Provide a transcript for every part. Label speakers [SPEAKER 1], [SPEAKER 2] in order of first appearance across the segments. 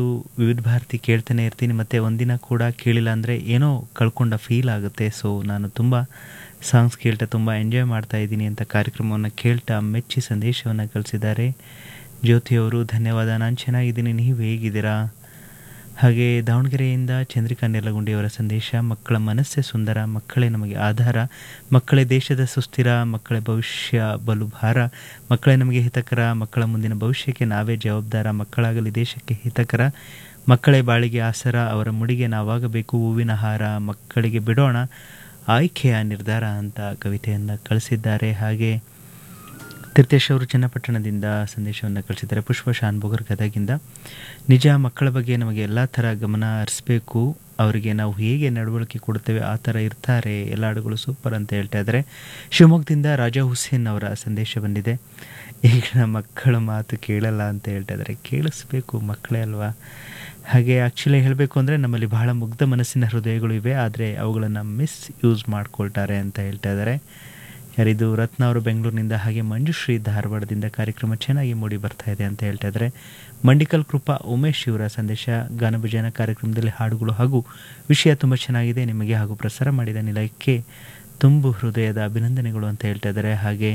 [SPEAKER 1] ವಿವಿಧ ಭಾರತಿ ಕೇಳ್ತಾನೆ ಇರ್ತೀನಿ ಮತ್ತು ಒಂದಿನ ಕೂಡ ಕೇಳಿಲ್ಲ ಅಂದರೆ ಏನೋ ಕಳ್ಕೊಂಡ ಫೀಲ್ ಆಗುತ್ತೆ ಸೊ ನಾನು ತುಂಬ ಸಾಂಗ್ಸ್ ಕೇಳ್ತಾ ತುಂಬ ಎಂಜಾಯ್ ಮಾಡ್ತಾ ಇದ್ದೀನಿ ಅಂತ ಕಾರ್ಯಕ್ರಮವನ್ನು ಕೇಳ್ತಾ ಮೆಚ್ಚಿ ಸಂದೇಶವನ್ನು ಕಳಿಸಿದ್ದಾರೆ ಜ್ಯೋತಿಯವರು ಧನ್ಯವಾದ ನಾನು ಚೆನ್ನಾಗಿದ್ದೀನಿ ನೀವು ಹೇಗಿದ್ದೀರಾ ಹಾಗೆ ದಾವಣಗೆರೆಯಿಂದ ಚಂದ್ರಿಕಾ ನೆಲಗುಂಡಿಯವರ ಸಂದೇಶ ಮಕ್ಕಳ ಮನಸ್ಸೇ ಸುಂದರ ಮಕ್ಕಳೇ ನಮಗೆ ಆಧಾರ ಮಕ್ಕಳೇ ದೇಶದ ಸುಸ್ಥಿರ ಮಕ್ಕಳ ಭವಿಷ್ಯ ಬಲು ಭಾರ ಮಕ್ಕಳೇ ನಮಗೆ ಹಿತಕರ ಮಕ್ಕಳ ಮುಂದಿನ ಭವಿಷ್ಯಕ್ಕೆ ನಾವೇ ಜವಾಬ್ದಾರ ಮಕ್ಕಳಾಗಲಿ ದೇಶಕ್ಕೆ ಹಿತಕರ ಮಕ್ಕಳೇ ಬಾಳಿಗೆ ಆಸರ ಅವರ ಮುಡಿಗೆ ನಾವಾಗಬೇಕು ಹೂವಿನ ಹಾರ ಮಕ್ಕಳಿಗೆ ಬಿಡೋಣ ಆಯ್ಕೆಯ ನಿರ್ಧಾರ ಅಂತ ಕವಿತೆಯನ್ನು ಕಳಿಸಿದ್ದಾರೆ ಹಾಗೆ ತೀರ್ಥೇಶ್ ಅವರು ಚನ್ನಪಟ್ಟಣದಿಂದ ಸಂದೇಶವನ್ನು ಕಳಿಸಿದ್ದಾರೆ ಪುಷ್ಪ ಶಾನ್ಭೋಗರ್ ಗದಗಿಂದ ನಿಜ ಮಕ್ಕಳ ಬಗ್ಗೆ ನಮಗೆ ಎಲ್ಲ ಥರ ಗಮನ ಹರಿಸ್ಬೇಕು ಅವರಿಗೆ ನಾವು ಹೇಗೆ ನಡವಳಿಕೆ ಕೊಡ್ತೇವೆ ಆ ಥರ ಇರ್ತಾರೆ ಎಲ್ಲ ಹಾಡುಗಳು ಸೂಪರ್ ಅಂತ ಹೇಳ್ತಾ ಇದ್ದಾರೆ ಶಿವಮೊಗ್ಗದಿಂದ ರಾಜಾ ಹುಸೇನ್ ಅವರ ಸಂದೇಶ ಬಂದಿದೆ ಈಗಿನ ಮಕ್ಕಳ ಮಾತು ಕೇಳಲ್ಲ ಅಂತ ಹೇಳ್ತಾ ಇದ್ದಾರೆ ಕೇಳಿಸ್ಬೇಕು ಮಕ್ಕಳೇ ಅಲ್ವಾ ಹಾಗೆ ಆ್ಯಕ್ಚುಲಿ ಹೇಳಬೇಕು ಅಂದರೆ ನಮ್ಮಲ್ಲಿ ಬಹಳ ಮುಗ್ಧ ಮನಸ್ಸಿನ ಹೃದಯಗಳು ಇವೆ ಆದರೆ ಅವುಗಳನ್ನು ಮಿಸ್ ಯೂಸ್ ಮಾಡ್ಕೊಳ್ತಾರೆ ಅಂತ ಹೇಳ್ತಾ ಇದ್ದಾರೆ ಯಾರಿದು ರತ್ನ ಅವರು ಬೆಂಗಳೂರಿನಿಂದ ಹಾಗೆ ಮಂಜುಶ್ರೀ ಧಾರವಾಡದಿಂದ ಕಾರ್ಯಕ್ರಮ ಚೆನ್ನಾಗಿ ಮೂಡಿ ಬರ್ತಾ ಇದೆ ಅಂತ ಹೇಳ್ತಾ ಇದ್ದಾರೆ ಮಂಡಿಕಲ್ ಕೃಪಾ ಉಮೇಶ್ ಇವರ ಸಂದೇಶ ಗಾನಭಜನ ಕಾರ್ಯಕ್ರಮದಲ್ಲಿ ಹಾಡುಗಳು ಹಾಗೂ ವಿಷಯ ತುಂಬ ಚೆನ್ನಾಗಿದೆ ನಿಮಗೆ ಹಾಗೂ ಪ್ರಸಾರ ಮಾಡಿದ ನಿಲಯಕ್ಕೆ ತುಂಬು ಹೃದಯದ ಅಭಿನಂದನೆಗಳು ಅಂತ ಹೇಳ್ತಾ ಇದ್ದಾರೆ ಹಾಗೆ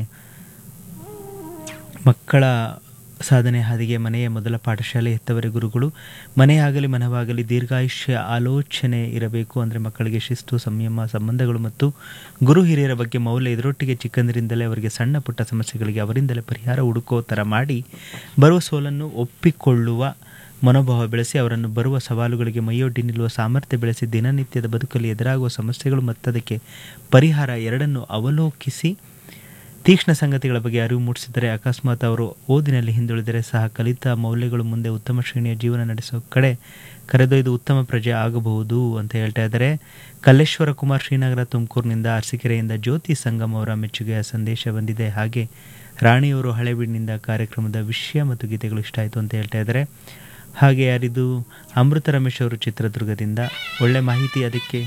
[SPEAKER 1] ಮಕ್ಕಳ ಸಾಧನೆ ಹಾದಿಗೆ ಮನೆಯ ಮೊದಲ ಪಾಠಶಾಲೆ ಹೆತ್ತವರ ಗುರುಗಳು ಮನೆಯಾಗಲಿ ಮನವಾಗಲಿ ದೀರ್ಘಾಯುಷ್ಯ ಆಲೋಚನೆ ಇರಬೇಕು ಅಂದರೆ ಮಕ್ಕಳಿಗೆ ಶಿಸ್ತು ಸಂಯಮ ಸಂಬಂಧಗಳು ಮತ್ತು ಗುರು ಹಿರಿಯರ ಬಗ್ಗೆ ಮೌಲ್ಯ ಇದರೊಟ್ಟಿಗೆ ಚಿಕ್ಕಂದಿರಿಂದಲೇ ಅವರಿಗೆ ಸಣ್ಣ ಪುಟ್ಟ ಸಮಸ್ಯೆಗಳಿಗೆ ಅವರಿಂದಲೇ ಪರಿಹಾರ ಹುಡುಕೋ ಥರ ಮಾಡಿ ಬರುವ ಸೋಲನ್ನು ಒಪ್ಪಿಕೊಳ್ಳುವ ಮನೋಭಾವ ಬೆಳೆಸಿ ಅವರನ್ನು ಬರುವ ಸವಾಲುಗಳಿಗೆ ಮೈಯೊಡ್ಡಿ ನಿಲ್ಲುವ ಸಾಮರ್ಥ್ಯ ಬೆಳೆಸಿ ದಿನನಿತ್ಯದ ಬದುಕಲ್ಲಿ ಎದುರಾಗುವ ಸಮಸ್ಯೆಗಳು ಮತ್ತು ಅದಕ್ಕೆ ಪರಿಹಾರ ಎರಡನ್ನು ಅವಲೋಕಿಸಿ ತೀಕ್ಷ್ಣ ಸಂಗತಿಗಳ ಬಗ್ಗೆ ಅರಿವು ಮೂಡಿಸಿದರೆ ಅಕಸ್ಮಾತ್ ಅವರು ಓದಿನಲ್ಲಿ ಹಿಂದುಳಿದರೆ ಸಹ ಕಲಿತ ಮೌಲ್ಯಗಳು ಮುಂದೆ ಉತ್ತಮ ಶ್ರೇಣಿಯ ಜೀವನ ನಡೆಸೋ ಕಡೆ ಕರೆದೊಯ್ದು ಉತ್ತಮ ಪ್ರಜೆ ಆಗಬಹುದು ಅಂತ ಹೇಳ್ತಾ ಇದ್ದಾರೆ ಕಲ್ಲೇಶ್ವರ ಕುಮಾರ್ ಶ್ರೀನಗರ ತುಮಕೂರಿನಿಂದ ಅರಸೀಕೆರೆಯಿಂದ ಜ್ಯೋತಿ ಸಂಗಮ್ ಅವರ ಮೆಚ್ಚುಗೆಯ ಸಂದೇಶ ಬಂದಿದೆ ಹಾಗೆ ರಾಣಿಯವರು ಹಳೆಬೀಡಿನಿಂದ ಕಾರ್ಯಕ್ರಮದ ವಿಷಯ ಮತ್ತು ಗೀತೆಗಳು ಇಷ್ಟ ಆಯಿತು ಅಂತ ಹೇಳ್ತಾ ಇದ್ದಾರೆ ಹಾಗೆ ಯಾರಿದು ಅಮೃತ ರಮೇಶ್ ಅವರು ಚಿತ್ರದುರ್ಗದಿಂದ ಒಳ್ಳೆ ಮಾಹಿತಿ ಅದಕ್ಕೆ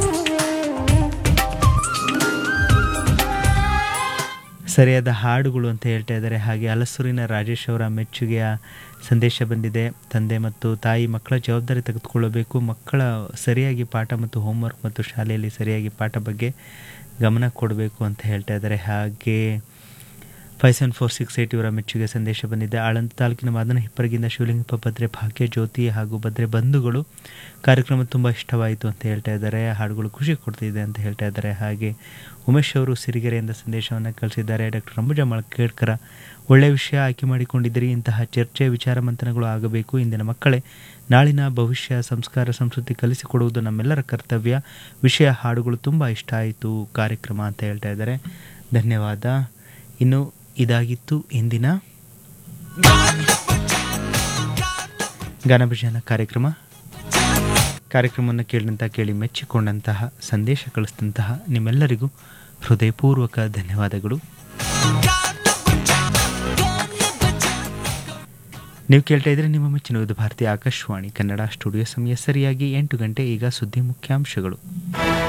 [SPEAKER 1] ಸರಿಯಾದ ಹಾಡುಗಳು ಅಂತ ಹೇಳ್ತಾ ಇದ್ದಾರೆ ಹಾಗೆ ಹಲಸೂರಿನ ರಾಜೇಶ್ ಅವರ ಮೆಚ್ಚುಗೆಯ ಸಂದೇಶ ಬಂದಿದೆ ತಂದೆ ಮತ್ತು ತಾಯಿ ಮಕ್ಕಳ ಜವಾಬ್ದಾರಿ ತೆಗೆದುಕೊಳ್ಳಬೇಕು ಮಕ್ಕಳ ಸರಿಯಾಗಿ ಪಾಠ ಮತ್ತು ಹೋಮ್ವರ್ಕ್ ಮತ್ತು ಶಾಲೆಯಲ್ಲಿ ಸರಿಯಾಗಿ ಪಾಠ ಬಗ್ಗೆ ಗಮನ ಕೊಡಬೇಕು ಅಂತ ಹೇಳ್ತಾ ಇದ್ದಾರೆ ಹಾಗೆ five seven four six eight ಇವರ ಮೆಚ್ಚುಗೆ ಸಂದೇಶ ಬಂದಿದೆ ಆಳಂದ ತಾಲೂಕಿನ ಮಾದನ ಹಿಪ್ಪರಗಿಂದ ಶಿವಲಿಂಗಪ್ಪ ಭದ್ರೆ ಭಾಗ್ಯ ಜ್ಯೋತಿ ಹಾಗೂ ಭದ್ರೆ ಬಂಧುಗಳು ಕಾರ್ಯಕ್ರಮ ತುಂಬ ಇಷ್ಟವಾಯಿತು ಅಂತ ಹೇಳ್ತಾ ಇದ್ದಾರೆ ಹಾಡುಗಳು ಖುಷಿ ಕೊಡ್ತಿದೆ ಅಂತ ಹೇಳ್ತಾ ಇದ್ದಾರೆ ಹಾಗೆ ಉಮೇಶ್ ಅವರು ಸಿರಿಗೆರೆಯಿಂದ ಸಂದೇಶವನ್ನು ಕಳಿಸಿದ್ದಾರೆ ಡಾಕ್ಟರ್ ರಂಬುಜ ಮಳಕೇಡ್ಕರ ಒಳ್ಳೆಯ ವಿಷಯ ಆಯ್ಕೆ ಮಾಡಿಕೊಂಡಿದ್ದೀರಿ ಇಂತಹ ಚರ್ಚೆ ವಿಚಾರ ಮಂಥನಗಳು ಆಗಬೇಕು ಇಂದಿನ ಮಕ್ಕಳೇ ನಾಳಿನ ಭವಿಷ್ಯ ಸಂಸ್ಕಾರ ಸಂಸ್ಕೃತಿ ಕಲಿಸಿಕೊಡುವುದು ನಮ್ಮೆಲ್ಲರ ಕರ್ತವ್ಯ ವಿಷಯ ಹಾಡುಗಳು ತುಂಬ ಇಷ್ಟ ಆಯಿತು ಕಾರ್ಯಕ್ರಮ ಅಂತ ಹೇಳ್ತಾ ಇದ್ದಾರೆ ಧನ್ಯವಾದ ಇನ್ನು ಇದಾಗಿತ್ತು ಇಂದಿನ ಗಾನಭಜನ ಕಾರ್ಯಕ್ರಮ ಕಾರ್ಯಕ್ರಮವನ್ನು ಕೇಳಿದಂಥ ಕೇಳಿ ಮೆಚ್ಚಿಕೊಂಡಂತಹ ಸಂದೇಶ ಕಳಿಸಿದಂತಹ ನಿಮ್ಮೆಲ್ಲರಿಗೂ ಹೃದಯಪೂರ್ವಕ ಧನ್ಯವಾದಗಳು ನೀವು ಕೇಳ್ತಾ ಇದ್ರೆ ನಿಮ್ಮ ಮೆಚ್ಚಿನ ಇದು ಭಾರತೀಯ ಆಕಾಶವಾಣಿ ಕನ್ನಡ ಸ್ಟುಡಿಯೋ ಸಮಯ ಸರಿಯಾಗಿ ಎಂಟು ಗಂಟೆ ಈಗ ಸುದ್ದಿ ಮುಖ್ಯಾಂಶಗಳು